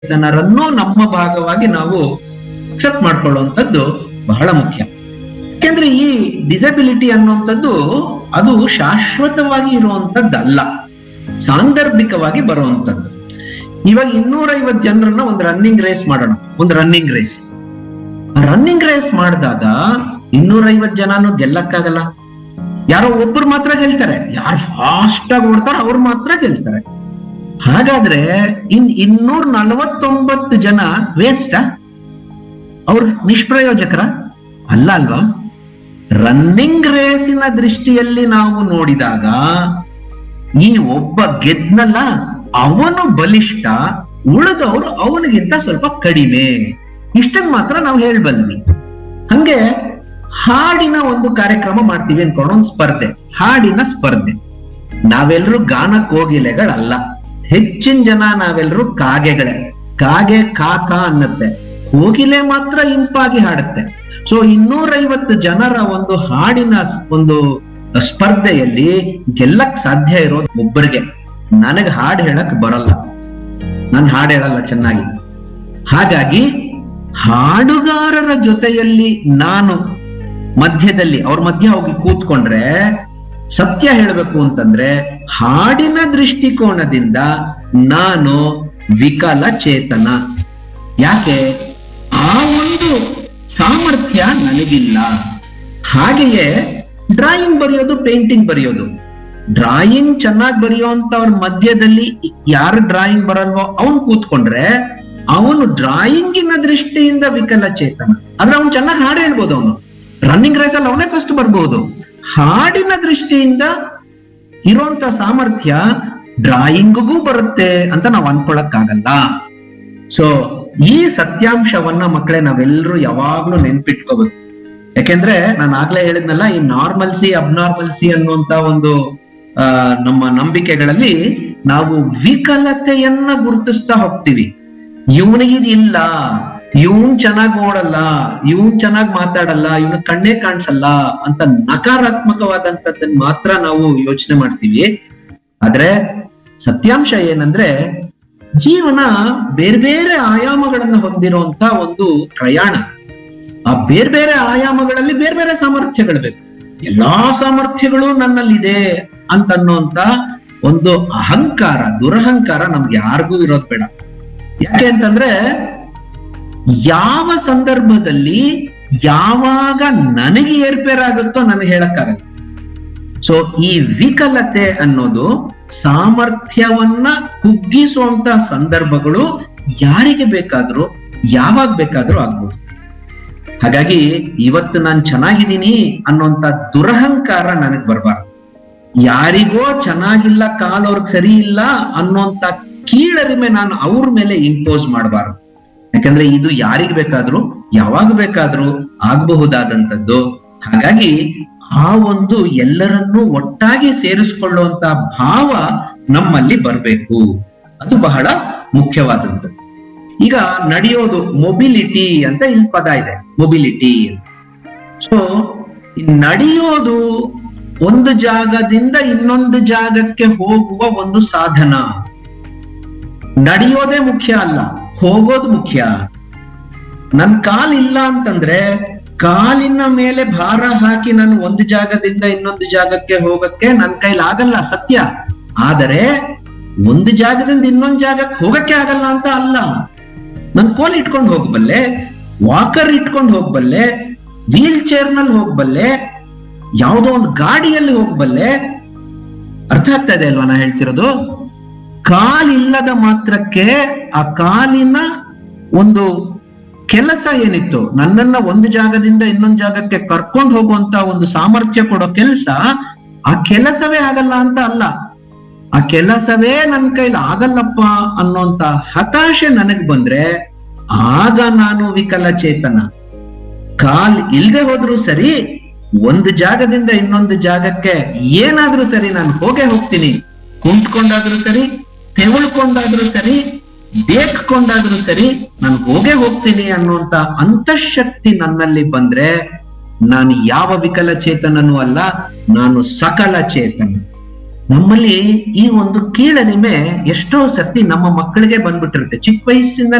ವಿಕಲಚೇತನರನ್ನು ನಮ್ಮ ಭಾಗವಾಗಿ ನಾವು ಅಕ್ಸೆಪ್ಟ್ ಮಾಡ್ಕೊಳ್ಳುವಂಥದ್ದು ಬಹಳ ಮುಖ್ಯ ಯಾಕೆಂದ್ರೆ ಈ ಡಿಸಬಿಲಿಟಿ ಅನ್ನುವಂಥದ್ದು ಅದು ಶಾಶ್ವತವಾಗಿ ಇರುವಂತದ್ದಲ್ಲ ಸಾಂದರ್ಭಿಕವಾಗಿ ಬರುವಂತದ್ದು ಇವಾಗ ಇನ್ನೂರೈವತ್ತು ಜನರನ್ನ ಒಂದು ರನ್ನಿಂಗ್ ರೇಸ್ ಮಾಡೋಣ ಒಂದು ರನ್ನಿಂಗ್ ರೇಸ್ ರನ್ನಿಂಗ್ ರೇಸ್ ಮಾಡಿದಾಗ ಇನ್ನೂರೈವತ್ತು ಜನನು ಗೆಲ್ಲಕ್ಕಾಗಲ್ಲ ಯಾರೋ ಒಬ್ರು ಮಾತ್ರ ಗೆಲ್ತಾರೆ ಯಾರು ಫಾಸ್ಟ್ ಆಗಿ ಓಡ್ತಾರೋ ಅವ್ರು ಮಾತ್ರ ಗೆಲ್ತಾರೆ ಹಾಗಾದ್ರೆ ಇನ್ ಇನ್ನೂರ ನಲವತ್ತೊಂಬತ್ತು ಜನ ವೇಸ್ಟ್ ಅವ್ರು ನಿಷ್ಪ್ರಯೋಜಕರ ಅಲ್ಲ ಅಲ್ವಾ ರನ್ನಿಂಗ್ ರೇಸಿನ ದೃಷ್ಟಿಯಲ್ಲಿ ನಾವು ನೋಡಿದಾಗ ಈ ಒಬ್ಬ ಗೆದ್ನಲ್ಲ ಅವನು ಬಲಿಷ್ಠ ಉಳಿದವರು ಅವನಿಗಿಂತ ಸ್ವಲ್ಪ ಕಡಿಮೆ ಇಷ್ಟನ್ ಮಾತ್ರ ನಾವು ಹೇಳ್ಬಲ್ವಿ ಹಂಗೆ ಹಾಡಿನ ಒಂದು ಕಾರ್ಯಕ್ರಮ ಮಾಡ್ತೀವಿ ಅನ್ಕೊಂಡು ಒಂದು ಸ್ಪರ್ಧೆ ಹಾಡಿನ ಸ್ಪರ್ಧೆ ನಾವೆಲ್ಲರೂ ಗಾನ ಕೋಗಿಲೆಗಳಲ್ಲ ಹೆಚ್ಚಿನ ಜನ ನಾವೆಲ್ಲರೂ ಕಾಗೆಗಳೇ ಕಾಗೆ ಕಾಕ ಅನ್ನತ್ತೆ ಕೋಗಿಲೆ ಮಾತ್ರ ಇಂಪಾಗಿ ಹಾಡುತ್ತೆ ಸೊ ಇನ್ನೂರೈವತ್ತು ಜನರ ಒಂದು ಹಾಡಿನ ಸ್- ಒಂದು ಸ್ಪರ್ಧೆಯಲ್ಲಿ ಗೆಲ್ಲಕ್ ಸಾಧ್ಯ ಇರೋದು ಒಬ್ಬರಿಗೆ ನನಗ್ ಹಾಡು ಹೇಳಕ್ ಬರಲ್ಲ ನಾನು ಹಾಡು ಹೇಳಲ್ಲ ಚೆನ್ನಾಗಿ ಹಾಗಾಗಿ ಹಾಡುಗಾರರ ಜೊತೆಯಲ್ಲಿ ನಾನು ಮಧ್ಯದಲ್ಲಿ ಅವ್ರ ಮಧ್ಯ ಹೋಗಿ ಕೂತ್ಕೊಂಡ್ರೆ ಸತ್ಯ ಹೇಳಬೇಕು ಅಂತಂದ್ರೆ ಹಾಡಿನ ದೃಷ್ಟಿಕೋನದಿಂದ ನಾನು ವಿಕಲಚೇತನ ಯಾಕೆ ಆ ಒಂದು ಸಾಮರ್ಥ್ಯ ನನಗಿಲ್ಲ ಹಾಗೆಯೇ ಡ್ರಾಯಿಂಗ್ ಬರೆಯೋದು ಪೇಂಟಿಂಗ್ ಬರೆಯೋದು ಡ್ರಾಯಿಂಗ್ ಚೆನ್ನಾಗಿ ಬರೆಯುವಂತವ್ರ ಮಧ್ಯದಲ್ಲಿ ಯಾರು ಡ್ರಾಯಿಂಗ್ ಬರಲ್ವೋ ಅವನ್ ಕೂತ್ಕೊಂಡ್ರೆ ಅವನು ಡ್ರಾಯಿಂಗಿನ ದೃಷ್ಟಿಯಿಂದ ವಿಕಲಚೇತನ ಆದ್ರೆ ಅವ್ನು ಚೆನ್ನಾಗಿ ಹಾಡು ಹೇಳ್ಬೋದು ಅವನು ರನ್ನಿಂಗ್ ರೇಸ್ ಅಲ್ಲಿ ಅವನೇ ಫಸ್ಟ್ ಬರ್ಬೋದು ಹಾಡಿನ ದೃಷ್ಟಿಯಿಂದ ಇರುವಂತ ಸಾಮರ್ಥ್ಯ ಡ್ರಾಯಿಂಗ್ಗೂ ಬರುತ್ತೆ ಅಂತ ನಾವು ಅನ್ಕೊಳಕ್ಕಾಗಲ್ಲ ಸೊ ಈ ಸತ್ಯಾಂಶವನ್ನ ಮಕ್ಕಳೇ ನಾವೆಲ್ಲರೂ ಯಾವಾಗ್ಲೂ ನೆನ್ಪಿಟ್ಕೋಬೇಕು ಯಾಕೆಂದ್ರೆ ನಾನು ಆಗ್ಲೇ ಹೇಳಿದ್ನಲ್ಲ ಈ ನಾರ್ಮಲ್ಸಿ ಅಬ್ನಾರ್ಮಲ್ಸಿ ಅನ್ನುವಂತ ಒಂದು ಆ, ನಮ್ಮ ನಂಬಿಕೆಗಳಲ್ಲಿ ನಾವು ವಿಕಲತೆಯನ್ನ ಗುರುತಿಸ್ತಾ ಹೋಗ್ತೀವಿ ಇವನಿಗಿದ್ ಇಲ್ಲ ಇವನ್ ಚೆನ್ನಾಗ್ ಓಡಲ್ಲ ಇವನ್ ಚೆನ್ನಾಗ್ ಮಾತಾಡಲ್ಲ ಇವನ ಕಣ್ಣೇ ಕಾಣಿಸಲ್ಲ ಅಂತ ನಕಾರಾತ್ಮಕವಾದಂತದ್ದನ್ನ ಮಾತ್ರ ನಾವು ಯೋಚನೆ ಮಾಡ್ತೀವಿ ಆದ್ರೆ ಸತ್ಯಾಂಶ ಏನಂದ್ರೆ ಜೀವನ ಬೇರೆ ಬೇರೆ ಆಯಾಮಗಳನ್ನ ಹೊಂದಿರುವಂತ ಒಂದು ಪ್ರಯಾಣ ಆ ಬೇರೆ ಬೇರೆ ಆಯಾಮಗಳಲ್ಲಿ ಬೇರೆ ಬೇರೆ ಸಾಮರ್ಥ್ಯಗಳು ಬೇಕು ಎಲ್ಲಾ ಸಾಮರ್ಥ್ಯಗಳು ನನ್ನಲ್ಲಿದೆ ಅಂತ ಅನ್ನುವಂತ ಒಂದು ಅಹಂಕಾರ ದುರಹಂಕಾರ ನಮ್ಗೆ ಯಾರಿಗೂ ಇರೋದ್ ಬೇಡ ಯಾಕೆ ಅಂತಂದ್ರೆ ಯಾವ ಸಂದರ್ಭದಲ್ಲಿ ಯಾವಾಗ ನನಗೆ ಏರ್ಪೇರಾಗುತ್ತೋ ನನಗೆ ಹೇಳಕ್ಕಾಗಲ್ಲ ಸೊ ಈ ವಿಕಲತೆ ಅನ್ನೋದು ಸಾಮರ್ಥ್ಯವನ್ನ ಕುಗ್ಗಿಸುವಂತ ಸಂದರ್ಭಗಳು ಯಾರಿಗೆ ಬೇಕಾದ್ರೂ ಯಾವಾಗ ಬೇಕಾದ್ರೂ ಆಗ್ಬೋದು ಹಾಗಾಗಿ ಇವತ್ತು ನಾನು ಚೆನ್ನಾಗಿದ್ದೀನಿ ಅನ್ನೋಂತ ದುರಹಂಕಾರ ನನಗ್ ಬರಬಾರ್ದು ಯಾರಿಗೋ ಚೆನ್ನಾಗಿಲ್ಲ ಕಾಲ್ ಅವ್ರಿಗೆ ಸರಿ ಇಲ್ಲ ಅನ್ನೋಂತ ಕೀಳರಿಮೆ ನಾನು ಅವ್ರ ಮೇಲೆ ಇಂಪೋಸ್ ಮಾಡಬಾರ್ದು ಯಾಕಂದ್ರೆ ಇದು ಯಾರಿಗ್ ಬೇಕಾದ್ರೂ ಯಾವಾಗ ಬೇಕಾದ್ರೂ ಆಗಬಹುದಾದಂಥದ್ದು ಹಾಗಾಗಿ ಆ ಒಂದು ಎಲ್ಲರನ್ನೂ ಒಟ್ಟಾಗಿ ಸೇರಿಸಿಕೊಳ್ಳುವಂತ ಭಾವ ನಮ್ಮಲ್ಲಿ ಬರಬೇಕು ಅದು ಬಹಳ ಮುಖ್ಯವಾದಂಥದ್ದು ಈಗ ನಡೆಯೋದು ಮೊಬಿಲಿಟಿ ಅಂತ ಇಲ್ಲಿ ಪದ ಇದೆ ಮೊಬಿಲಿಟಿ ಸೊ ನಡೆಯೋದು ಒಂದು ಜಾಗದಿಂದ ಇನ್ನೊಂದು ಜಾಗಕ್ಕೆ ಹೋಗುವ ಒಂದು ಸಾಧನ ನಡೆಯೋದೇ ಮುಖ್ಯ ಅಲ್ಲ ಹೋಗೋದು ಮುಖ್ಯ ನನ್ ಕಾಲ್ ಇಲ್ಲ ಅಂತಂದ್ರೆ ಕಾಲಿನ ಮೇಲೆ ಭಾರ ಹಾಕಿ ನಾನು ಒಂದು ಜಾಗದಿಂದ ಇನ್ನೊಂದು ಜಾಗಕ್ಕೆ ಹೋಗಕ್ಕೆ ನನ್ ಕೈಲಿ ಆಗಲ್ಲ ಸತ್ಯ ಆದರೆ ಒಂದು ಜಾಗದಿಂದ ಇನ್ನೊಂದು ಜಾಗಕ್ಕೆ ಹೋಗಕ್ಕೆ ಆಗಲ್ಲ ಅಂತ ಅಲ್ಲ ನನ್ ಕೋಲ್ ಇಟ್ಕೊಂಡು ಹೋಗ್ಬಲ್ಲೆ ವಾಕರ್ ಇಟ್ಕೊಂಡು ಹೋಗ್ಬಲ್ಲೆ ವೀಲ್ ಚೇರ್ ನಲ್ಲಿ ಹೋಗ್ಬಲ್ಲೆ ಯಾವುದೋ ಒಂದು ಗಾಡಿಯಲ್ಲಿ ಹೋಗ್ಬಲ್ಲೆ ಅರ್ಥ ಆಗ್ತಾ ಇದೆ ಅಲ್ವಾ ನಾ ಹೇಳ್ತಿರೋದು ಕಾಲಿಲ್ಲದ ಮಾತ್ರಕ್ಕೆ ಆ ಕಾಲಿನ ಒಂದು ಕೆಲಸ ಏನಿತ್ತು ನನ್ನನ್ನ ಒಂದು ಜಾಗದಿಂದ ಇನ್ನೊಂದು ಜಾಗಕ್ಕೆ ಕರ್ಕೊಂಡು ಹೋಗುವಂತ ಒಂದು ಸಾಮರ್ಥ್ಯ ಕೊಡೋ ಕೆಲಸ ಆ ಕೆಲಸವೇ ಆಗಲ್ಲ ಅಂತ ಅಲ್ಲ ಆ ಕೆಲಸವೇ ನನ್ನ ಕೈಲಿ ಆಗಲ್ಲಪ್ಪ ಅನ್ನೋಂತ ಹತಾಶೆ ನನಗ್ ಬಂದ್ರೆ ಆಗ ನಾನು ವಿಕಲಚೇತನ ಕಾಲ್ ಇಲ್ದೆ ಹೋದ್ರು ಸರಿ ಒಂದು ಜಾಗದಿಂದ ಇನ್ನೊಂದು ಜಾಗಕ್ಕೆ ಏನಾದ್ರೂ ಸರಿ ನಾನು ಹೋಗೇ ಹೋಗ್ತೀನಿ ಕುಂತ್ಕೊಂಡಾದ್ರೂ ಸರಿ ತೆವಳ್ಕೊಂಡಾದ್ರೂ ಸರಿ ಬೇಕ್ಕೊಂಡಾದ್ರೂ ಸರಿ ನಾನು ಹೋಗೇ ಹೋಗ್ತೀನಿ ಅನ್ನುವಂತ ಅಂತಃಶಕ್ತಿ ನನ್ನಲ್ಲಿ ಬಂದ್ರೆ ನಾನು ಯಾವ ವಿಕಲಚೇತನನೂ ಅಲ್ಲ ನಾನು ಸಕಲ ಚೇತನ ನಮ್ಮಲ್ಲಿ ಈ ಒಂದು ಕೀಳರಿಮೆ ಎಷ್ಟೋ ಸರ್ತಿ ನಮ್ಮ ಮಕ್ಕಳಿಗೆ ಬಂದ್ಬಿಟ್ಟಿರುತ್ತೆ ಚಿಕ್ಕ ವಯಸ್ಸಿಂದ